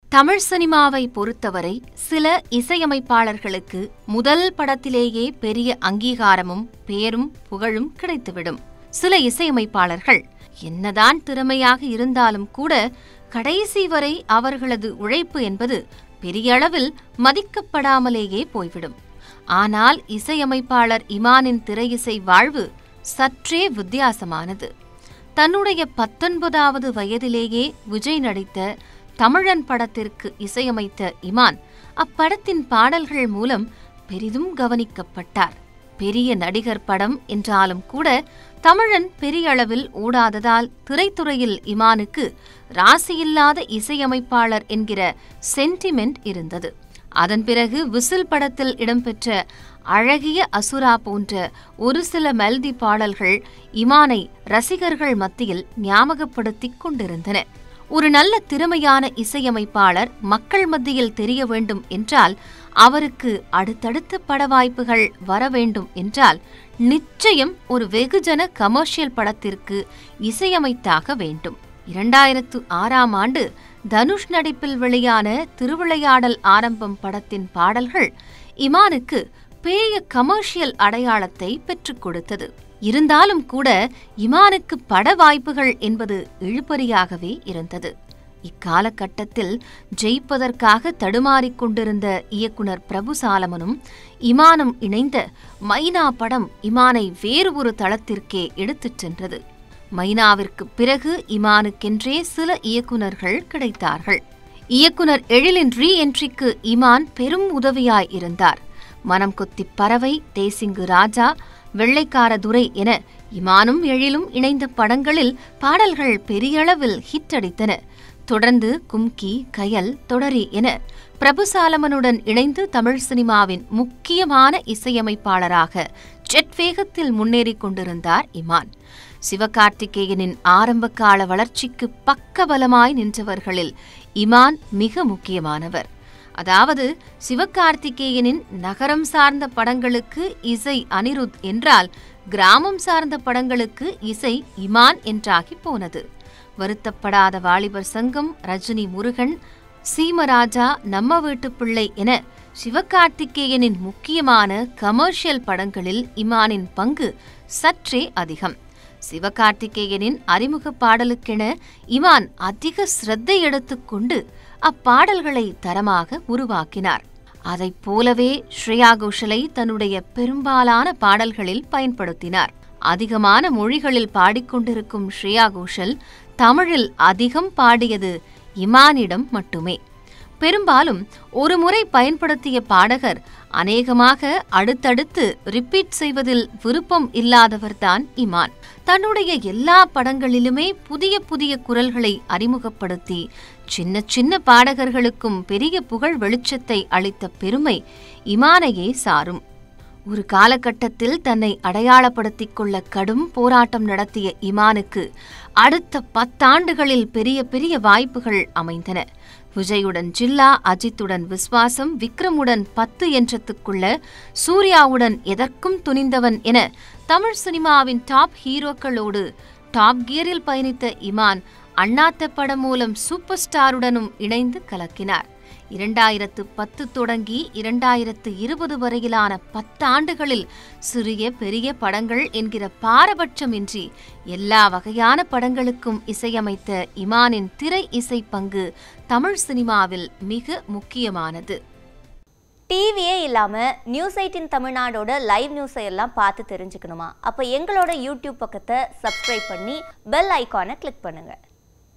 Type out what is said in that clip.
தமிழ் சினிமாவை பொறுத்தவரை சில இசையமைப்பாளர்களுக்கு முதல் படத்திலேயே பெரிய அங்கீகாரமும் பேரும் புகழும் கிடைத்துவிடும் சில இசையமைப்பாளர்கள் என்னதான் திறமையாக இருந்தாலும் கூட கடைசி வரை அவர்களது உழைப்பு என்பது பெரிய அளவில் மதிக்கப்படாமலேயே போய்விடும் ஆனால் இசையமைப்பாளர் இமானின் திரையிசை வாழ்வு சற்றே வித்தியாசமானது தன்னுடைய பத்தொன்பதாவது வயதிலேயே விஜய் நடித்த தமிழன் படத்திற்கு இசையமைத்த இமான் அப்படத்தின் பாடல்கள் மூலம் பெரிதும் கவனிக்கப்பட்டார் பெரிய நடிகர் படம் என்றாலும் கூட தமிழன் பெரிய அளவில் ஓடாததால் திரைத்துறையில் இமானுக்கு ராசியில்லாத இசையமைப்பாளர் என்கிற சென்டிமெண்ட் இருந்தது அதன் பிறகு விசில் படத்தில் இடம்பெற்ற அழகிய அசுரா போன்ற ஒரு சில மெல்தி பாடல்கள் இமானை ரசிகர்கள் மத்தியில் ஞாபகப்படுத்திக் கொண்டிருந்தன ஒரு நல்ல திறமையான இசையமைப்பாளர் மக்கள் மத்தியில் தெரிய வேண்டும் என்றால் அவருக்கு அடுத்தடுத்த பட வாய்ப்புகள் வர வேண்டும் என்றால் நிச்சயம் ஒரு வெகுஜன கமர்ஷியல் படத்திற்கு இசையமைத்தாக வேண்டும் இரண்டாயிரத்து ஆறாம் ஆண்டு தனுஷ் நடிப்பில் வெளியான திருவிளையாடல் ஆரம்பம் படத்தின் பாடல்கள் இமானுக்கு பெரிய கமர்ஷியல் அடையாளத்தை பெற்றுக் கொடுத்தது இருந்தாலும் கூட இமானுக்கு பட வாய்ப்புகள் என்பது இழுபறியாகவே இருந்தது இக்காலகட்டத்தில் ஜெயிப்பதற்காக தடுமாறிக் கொண்டிருந்த இயக்குனர் பிரபு சாலமனும் இமானும் இணைந்த மைனா படம் இமானை வேறு ஒரு தளத்திற்கே எடுத்துச் சென்றது மைனாவிற்கு பிறகு இமானுக்கென்றே சில இயக்குனர்கள் கிடைத்தார்கள் இயக்குனர் எழிலின் ரீ என்ட்ரிக்கு இமான் பெரும் உதவியாய் இருந்தார் மனம் கொத்தி பறவை தேசிங்கு ராஜா வெள்ளைக்கார துரை என இமானும் எழிலும் இணைந்த படங்களில் பாடல்கள் பெரியளவில் ஹிட் அடித்தன தொடர்ந்து கும்கி கயல் தொடரி என பிரபுசாலமனுடன் இணைந்து தமிழ் சினிமாவின் முக்கியமான இசையமைப்பாளராக ஜெட் வேகத்தில் முன்னேறிக் கொண்டிருந்தார் இமான் சிவகார்த்திகேயனின் ஆரம்பகால வளர்ச்சிக்கு பக்கபலமாய் நின்றவர்களில் இமான் மிக முக்கியமானவர் அதாவது சிவகார்த்திகேயனின் நகரம் சார்ந்த படங்களுக்கு இசை அனிருத் என்றால் கிராமம் சார்ந்த படங்களுக்கு இசை இமான் என்றாகி போனது வருத்தப்படாத வாலிபர் சங்கம் ரஜினி முருகன் சீமராஜா நம்ம வீட்டு பிள்ளை என சிவகார்த்திகேயனின் முக்கியமான கமர்ஷியல் படங்களில் இமானின் பங்கு சற்றே அதிகம் சிவகார்த்திகேயனின் அறிமுக பாடலுக்கென இமான் அதிக சிரத்தை எடுத்துக்கொண்டு அப்பாடல்களை தரமாக உருவாக்கினார் அதைப் போலவே ஸ்ரேயா கோஷலை தன்னுடைய பெரும்பாலான பாடல்களில் பயன்படுத்தினார் அதிகமான மொழிகளில் பாடிக்கொண்டிருக்கும் ஸ்ரேயா கோஷல் தமிழில் அதிகம் பாடியது இமானிடம் மட்டுமே பெரும்பாலும் ஒரு முறை பயன்படுத்திய பாடகர் அநேகமாக அடுத்தடுத்து ரிப்பீட் செய்வதில் விருப்பம் இல்லாதவர்தான் இமான் தன்னுடைய எல்லா படங்களிலுமே புதிய புதிய குரல்களை அறிமுகப்படுத்தி சின்ன சின்ன பாடகர்களுக்கும் பெரிய புகழ் வெளிச்சத்தை அளித்த பெருமை இமானையே சாரும் ஒரு காலகட்டத்தில் தன்னை அடையாளப்படுத்திக் கொள்ள கடும் போராட்டம் நடத்திய இமானுக்கு அடுத்த பத்தாண்டுகளில் பெரிய பெரிய வாய்ப்புகள் அமைந்தன விஜயுடன் ஜில்லா அஜித்துடன் விஸ்வாசம் விக்ரமுடன் பத்து என்றத்துக்குள்ள சூர்யாவுடன் எதற்கும் துணிந்தவன் என தமிழ் சினிமாவின் டாப் ஹீரோக்களோடு டாப் கியரில் பயணித்த இமான் அண்ணாத்த படம் மூலம் சூப்பர் ஸ்டாருடனும் இணைந்து கலக்கினார் இரண்டாயிரத்து பத்து தொடங்கி இரண்டாயிரத்து இருபது வரையிலான பத்தாண்டுகளில் சிறிய பெரிய படங்கள் என்கிற பாரபட்சமின்றி எல்லா வகையான படங்களுக்கும் இசையமைத்த இமானின் திரை இசை பங்கு தமிழ் சினிமாவில் மிக முக்கியமானது டிவியே இல்லாமல் நியூஸ் எயிட்டின் தமிழ்நாடோட லைவ் நியூஸை எல்லாம் பார்த்து தெரிஞ்சுக்கணுமா அப்போ எங்களோட யூடியூப் பக்கத்தை சப்ஸ்கிரைப் பண்ணி பெல் ஐகானை கிளிக் பண்ணுங்கள்